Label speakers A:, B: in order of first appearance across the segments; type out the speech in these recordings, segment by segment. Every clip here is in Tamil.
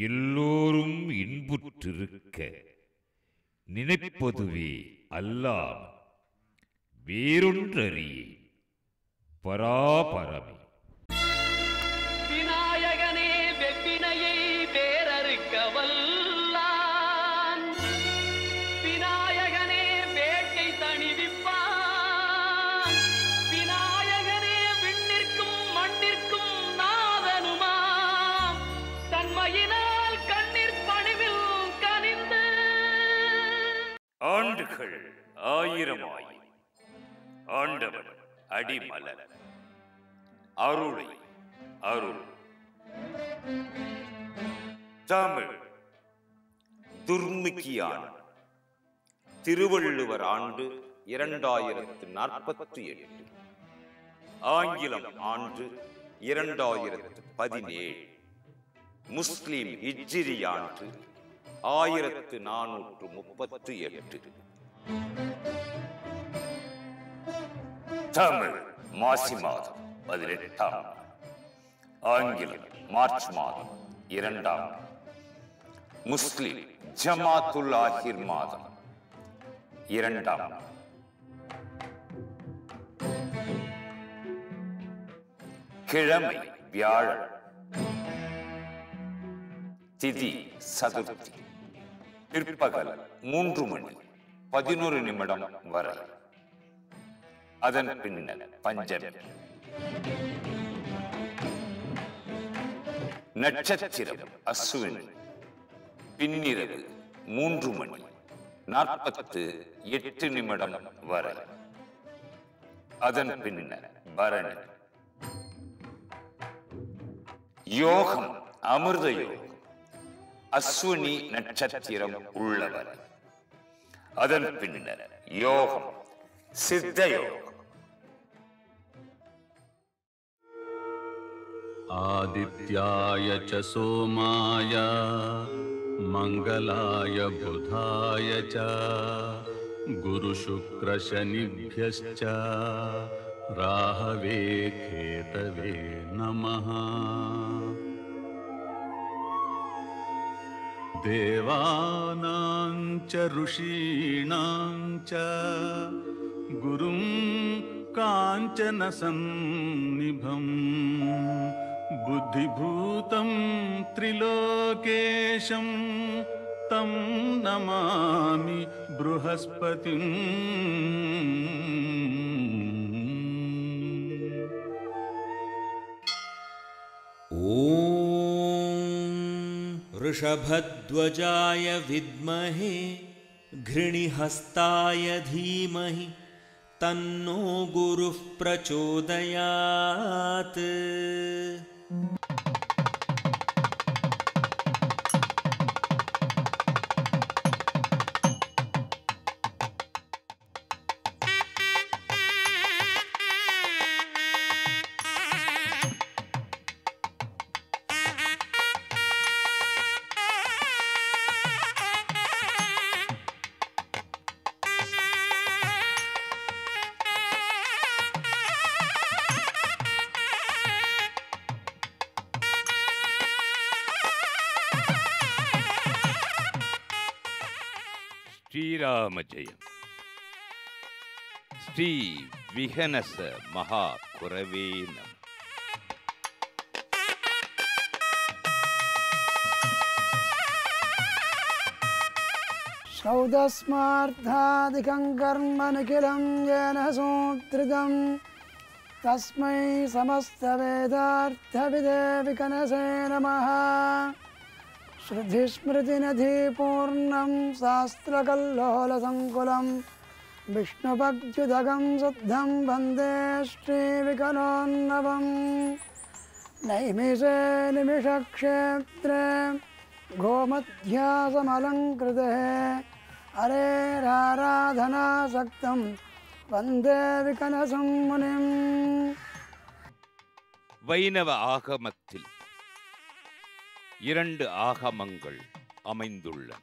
A: எல்லோரும் இன்புற்றிருக்க நினைப்பதுவே அல்லாம் வேறொன்றறியே பராபரமே
B: விநாயகனே வெப்பினையை வேறறுக்க வல்லான் விநாயகனே வேட்டை தணிவிப்பான் விநாயகனே விண்ணிற்கும் மண்ணிற்கும் நாதனுமாம் தன்மையினால் கண்ணீர் பணிவில் கனிந்து
A: ஆண்டுகள் ஆயிரமாய் ஆண்டவன் அடிமலர் அருளை அருள் தமிழ்
C: துர்முக்கியான் திருவள்ளுவர் ஆண்டு இரண்டாயிரத்து நாற்பத்தி எட்டு ஆங்கிலம் ஆண்டு இரண்டாயிரத்து பதினேழு முஸ்லிம் ஹிஜ்ரி ஆண்டு ஆயிரத்து நானூற்று முப்பத்து எட்டு
A: தமிழ் மாசி மாதம் பதினெட்டாம் நாள். ஆங்கிலம் மார்ச் மாதம் இரண்டாம் நாள்.
C: முஸ்லிம் ஜமாத்துல் ஆஹிர் மாதம் இரண்டாம் நாள். கிழமை வியாழன் திதி சதுர்த்தி பிற்பகல் மூன்று மணி பதினோரு நிமிடம் வரை அதன் பின்னர் பஞ்சமி நட்சத்திரம் அஸ்வினி பின்னிரவு மூன்று மணி நாற்பத்து எட்டு நிமிடம் வரை அதன் பின்னர் பரணி யோகம் அமிர்த யோகம் அஸ்வினி நட்சத்திரம் உள்ளவர் அதன் பின்னர் யோகம் சித்த யோகம்
D: आदित्याय च सोमाय मङ्गलाय बुधाय च गुरुशुक्रशनिभ्यश्च राहवे केतवे नमः देवानां च ऋषीणां च गुरुं काञ्चनसन्निभम् बुद्धिभूतं त्रिलोकेशं तं नमामि बृहस्पतिम्
E: ॐ वृषभध्वजाय विद्महे घृणिहस्ताय धीमहि तन्नो गुरुः प्रचोदयात्
A: ஸ்ரீராம ஜெயம் ஸ்ரீ விகனச மகா குரவே நம
F: श्रौतस्मार्थादिकं कर्म निखिलं येन सूत्रितं तस्मै समस्तवेदार्थविदे विकनसे नमः श्रुतिस्मृतिनधिपूर्णं शास्त्रकल्लोलसङ्कुलं विष्णुभक्त्युदगं शुद्धं वन्दे श्रीविकनोन्नवम् नैमिषे निमिषक्षेत्रे गोमध्यासमलङ्कृते हरेराराधनासक्तं वन्दे विकनसं मुनिम्
A: வைணவ ஆகமத்தில் இரண்டு ஆகமங்கள் அமைந்துள்ளன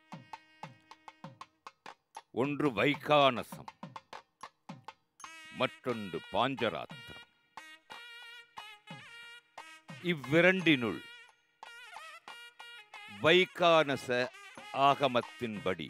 A: ஒன்று வைகானசம் மற்றொன்று பாஞ்சராத்திரம் இவ்விரண்டினுள் வைகானச ஆகமத்தின்படி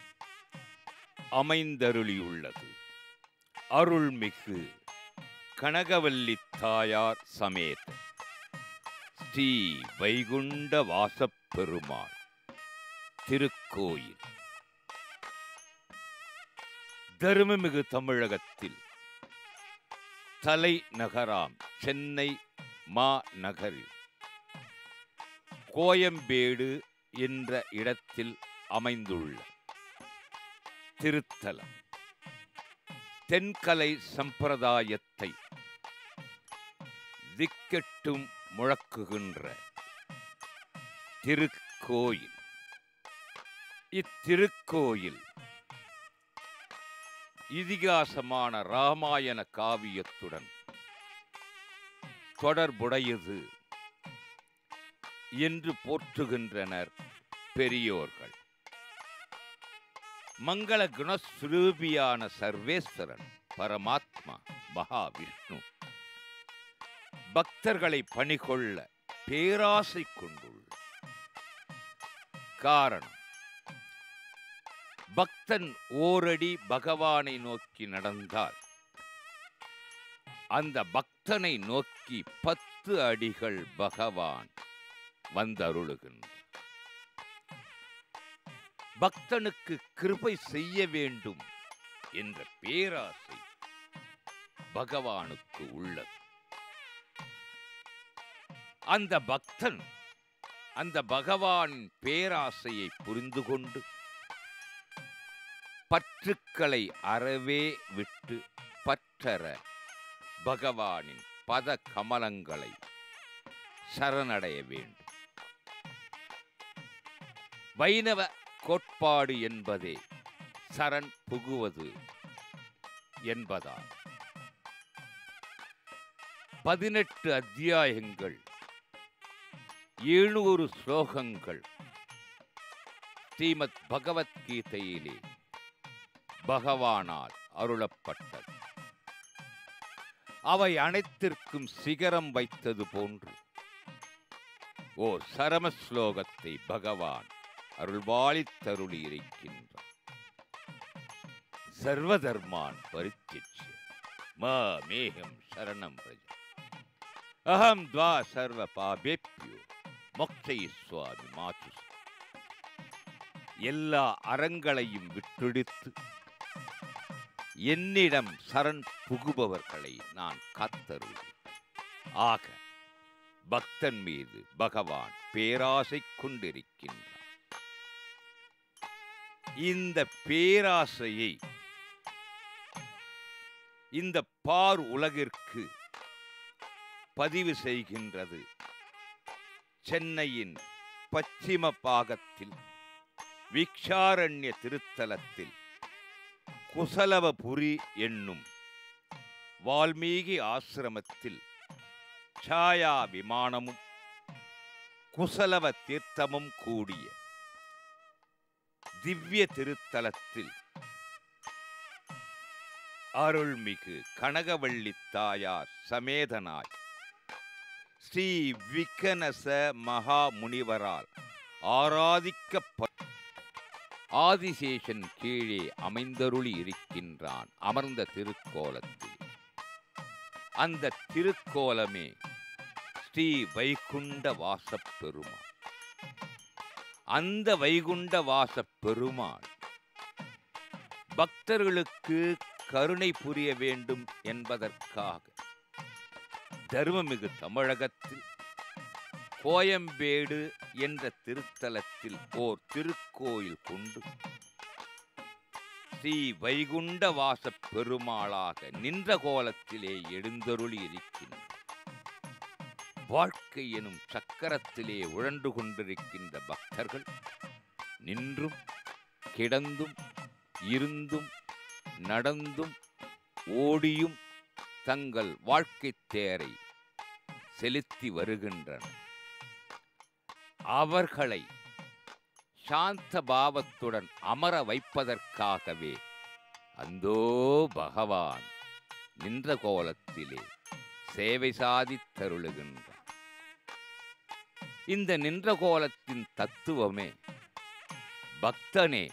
A: அமைந்தருளியுள்ளது அருள்மிகு கனகவல்லி தாயார் சமேத ஸ்ரீ வைகுண்ட வாசப் பெருமாள் திருக்கோயில் தருமமிகு தமிழகத்தில் தலைநகராம் சென்னை மா நகரில் கோயம்பேடு என்ற இடத்தில் அமைந்துள்ள திருத்தலம் தென்கலை சம்பிரதாயத்தை திக்கெட்டும் முழக்குகின்ற திருக்கோயில் இத்திருக்கோயில் இதிகாசமான ராமாயண காவியத்துடன் தொடர்புடையது என்று போற்றுகின்றனர் பெரியோர்கள் மங்கள குணஸ்வரூபியான சர்வேஸ்வரன் பரமாத்மா மகாவிஷ்ணு பக்தர்களை பணிகொள்ள பேராசை கொண்டுள்ள காரணம் பக்தன் ஓரடி பகவானை நோக்கி நடந்தால் அந்த பக்தனை நோக்கி பத்து அடிகள் பகவான் வந்தருளுகின்றார் பக்தனுக்கு கிருபை செய்ய வேண்டும் என்ற பேராசை பகவானுக்கு உள்ளது அந்த பக்தன் அந்த பகவானின் பேராசையை புரிந்து கொண்டு பற்றுக்களை அறவே விட்டு பற்றற பகவானின் பத கமலங்களை சரணடைய வேண்டும் வைணவ கோட்பாடு என்பதே சரண் புகுவது என்பதால் பதினெட்டு அத்தியாயங்கள் எழுநூறு ஸ்லோகங்கள் ஸ்ரீமத் பகவத்கீதையிலே பகவானால் அருளப்பட்டது அவை அனைத்திற்கும் சிகரம் வைத்தது போன்று ஓர் சரம ஸ்லோகத்தை பகவான் அருள்வாளித்தருளி இருக்கின்றார் சர்வதர்மான் பரித்தியஜ்ய மா மேகம் சரணம் பிரஜ அகம் துவா சர்வ பாபேப்யோ மொக்ஷயிஸ்வாமி மாத்து எல்லா அறங்களையும் விட்டெடுத்து என்னிடம் சரண் புகுபவர்களை நான் காத்தருவேன் ஆக பக்தன் மீது பகவான் பேராசை கொண்டிருக்கின்றான் இந்த பேராசையை இந்த பார் உலகிற்கு பதிவு செய்கின்றது சென்னையின் பச்சிம பாகத்தில் விக்ஷாரண்ய திருத்தலத்தில் குசலவபுரி என்னும் வால்மீகி ஆசிரமத்தில் சாயா விமானமும் குசலவ தீர்த்தமும் கூடிய திவ்ய திருத்தலத்தில் அருள்மிகு கனகவள்ளி தாயார் சமேதனாய் ஸ்ரீ விக்கனச மகா முனிவரால் ஆராதிக்கப்ப ஆதிசேஷன் கீழே அமைந்தருளி இருக்கின்றான் அமர்ந்த திருக்கோலத்தில் அந்த திருக்கோலமே ஸ்ரீ வைகுண்ட வாசப் பெருமாள் அந்த வைகுண்ட வாசப் பெருமாள் பக்தர்களுக்கு கருணை புரிய வேண்டும் என்பதற்காக தர்மமிகு தமிழகத்தில் கோயம்பேடு என்ற திருத்தலத்தில் ஓர் திருக்கோயில் கொண்டு ஸ்ரீ வைகுண்ட வாசப் பெருமாளாக நின்ற கோலத்திலே எழுந்தருளி இருக்கின்ற வாழ்க்கை எனும் சக்கரத்திலே உழன்று கொண்டிருக்கின்ற பக்தர்கள் நின்றும் கிடந்தும் இருந்தும் நடந்தும் ஓடியும் தங்கள் வாழ்க்கைத் தேரை செலுத்தி வருகின்றனர் அவர்களை சாந்த பாவத்துடன் அமர வைப்பதற்காகவே அந்தோ பகவான் நின்ற கோலத்திலே சேவை சாதித்தருளுகின்றார் இந்த நின்ற கோலத்தின் தத்துவமே பக்தனே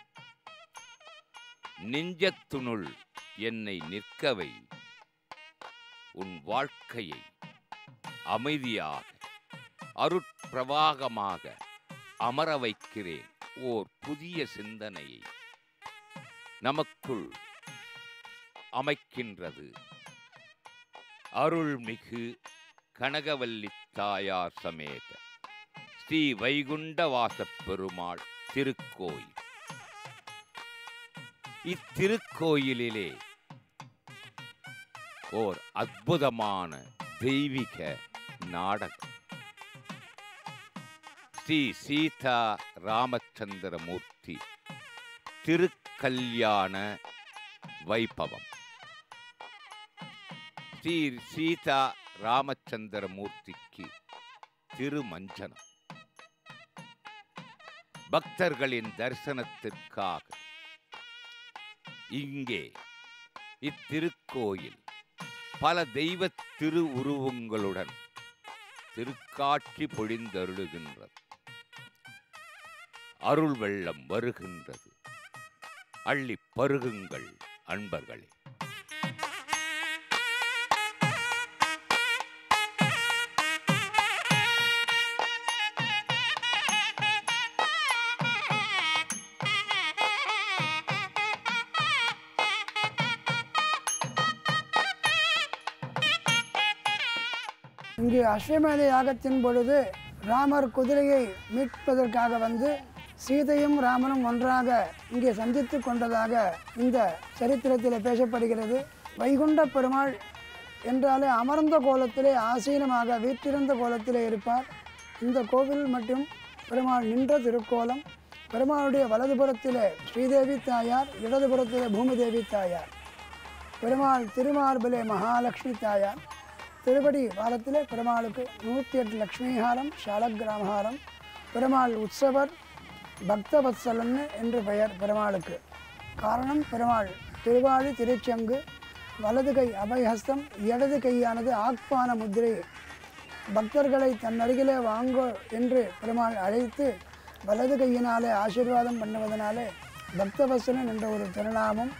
A: நெஞ்சத்துனுள் என்னை நிற்கவை உன் வாழ்க்கையை அமைதியாக அருட்பிரவாகமாக அமர வைக்கிறேன் ஓர் புதிய சிந்தனையை நமக்குள் அமைக்கின்றது அருள்மிகு கனகவல்லி தாயார் சமேத ஸ்ரீ வைகுண்டவாசப் பெருமாள் திருக்கோயில் இத்திருக்கோயிலிலே ஓர் அற்புதமான தெய்வீக நாடகம் ஸ்ரீ சீதா ராமச்சந்திரமூர்த்தி திருக்கல்யாண வைபவம் ஸ்ரீ சீதா ராமச்சந்திரமூர்த்திக்கு திருமஞ்சனம் பக்தர்களின் தரிசனத்திற்காக இங்கே இத்திருக்கோயில் பல தெய்வ திருவுருவங்களுடன் திருக்காட்சி பொழிந்தருளுகின்றது அருள் வெள்ளம் வருகின்றது அள்ளி பருகுங்கள் அன்பர்களே
F: இங்கு அஸ்வமேத யாகத்தின் பொழுது ராமர் குதிரையை மீட்பதற்காக வந்து சீதையும் ராமனும் ஒன்றாக இங்கே சந்தித்து கொண்டதாக இந்த சரித்திரத்தில் பேசப்படுகிறது வைகுண்ட பெருமாள் என்றாலே அமர்ந்த கோலத்திலே ஆசீனமாக வீற்றிருந்த கோலத்திலே இருப்பார் இந்த கோவில் மற்றும் பெருமாள் நின்ற திருக்கோலம் பெருமாளுடைய வலதுபுறத்திலே ஸ்ரீதேவி தாயார் இடதுபுறத்திலே பூமிதேவி தாயார் பெருமாள் திருமார்பிலே மகாலட்சுமி தாயார் திருப்படி வாரத்திலே பெருமாளுக்கு நூற்றி எட்டு லக்ஷ்மிஹாரம் ஷாலக்கிராமஹாரம் பெருமாள் உற்சவர் பக்தவத்சலன்னு என்று பெயர் பெருமாளுக்கு காரணம் பெருமாள் திருவாழி திருச்செங்கு வலது கை அபயஹஸ்தம் இடது கையானது ஆக்பான முத்திரை பக்தர்களை தன் அருகிலே வாங்கோ என்று பெருமாள் அழைத்து வலது கையினாலே ஆசீர்வாதம் பண்ணுவதனாலே பக்தவசலன் என்ற ஒரு திருநாமம்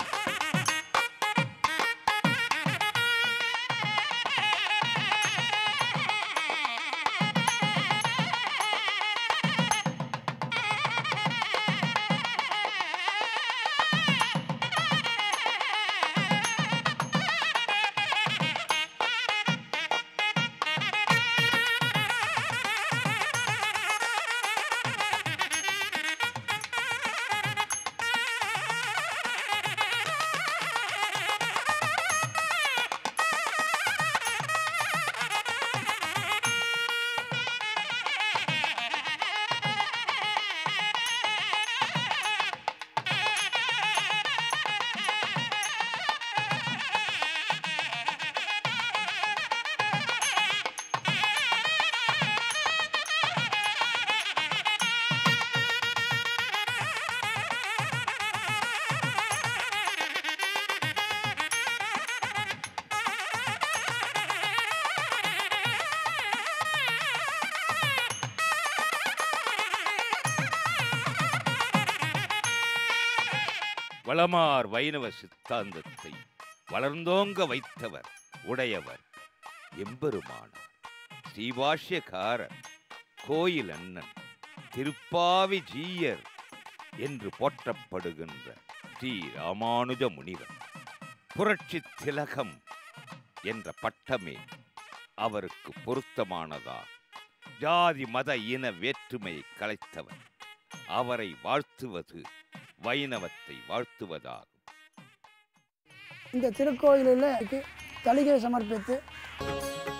A: வளமார் வைணவ சித்தாந்தத்தை வளர்ந்தோங்க வைத்தவர் உடையவர் எம்பெருமானார் ஸ்ரீபாஷ்யக்காரர் கோயில் அண்ணன் திருப்பாவி ஜீயர் என்று போற்றப்படுகின்ற ஸ்ரீ ராமானுஜ முனிவர் புரட்சி திலகம் என்ற பட்டமே அவருக்கு பொருத்தமானதா ஜாதி மத இன வேற்றுமையை கலைத்தவர் அவரை வாழ்த்துவது வைணவத்தை வாழ்த்துவதாகும்
F: இந்த திருக்கோயிலில் தலிகை சமர்ப்பித்து